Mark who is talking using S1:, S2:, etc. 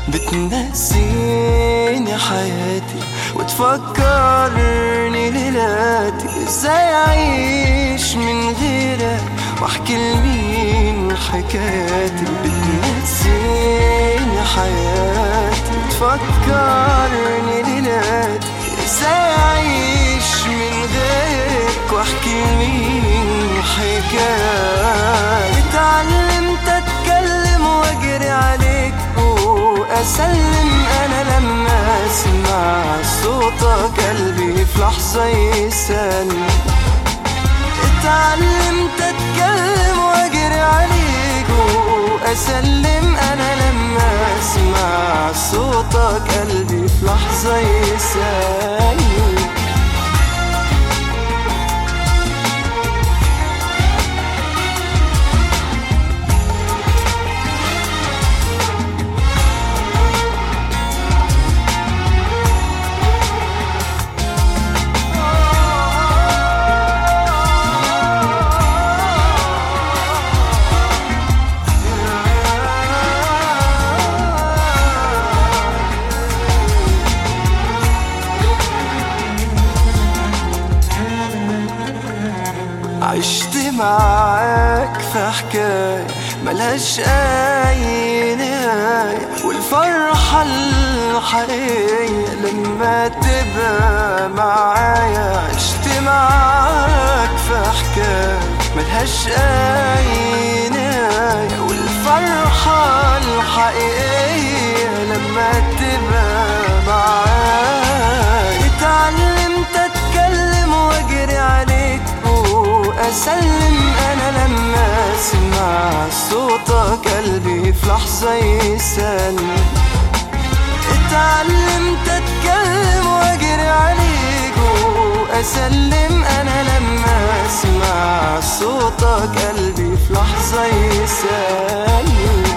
S1: بتنسيني حياتي وتفكرني ليلاتي ازاي اعيش من غيرك واحكي لمين حكاياتي بتنسيني حياتي وتفكرني ليلاتي ازاي اعيش من غيرك واحكي لمين حكاياتي اتعلمت اتكلم واجري عليك واسلم انا لما اسمع صوتك قلبي في لحظه يسلم اتعلمت اتكلم واجري عليك واسلم انا لما اسمع صوتك قلبي في لحظه يسلم عشت معاك في حكاية ملهاش أي نهاية والفرحة الحقيقية لما تبقى معايا عشت معاك في حكاية ملهاش أي نهاية والفرحة الحقيقية لما تبقى معايا اتعلمت أتكلم وأجري عليك واسلم انا لما اسمع صوتك قلبي في لحظه يسلم اتعلمت اتكلم واجري عليك واسلم انا لما اسمع صوتك قلبي في لحظه يسلم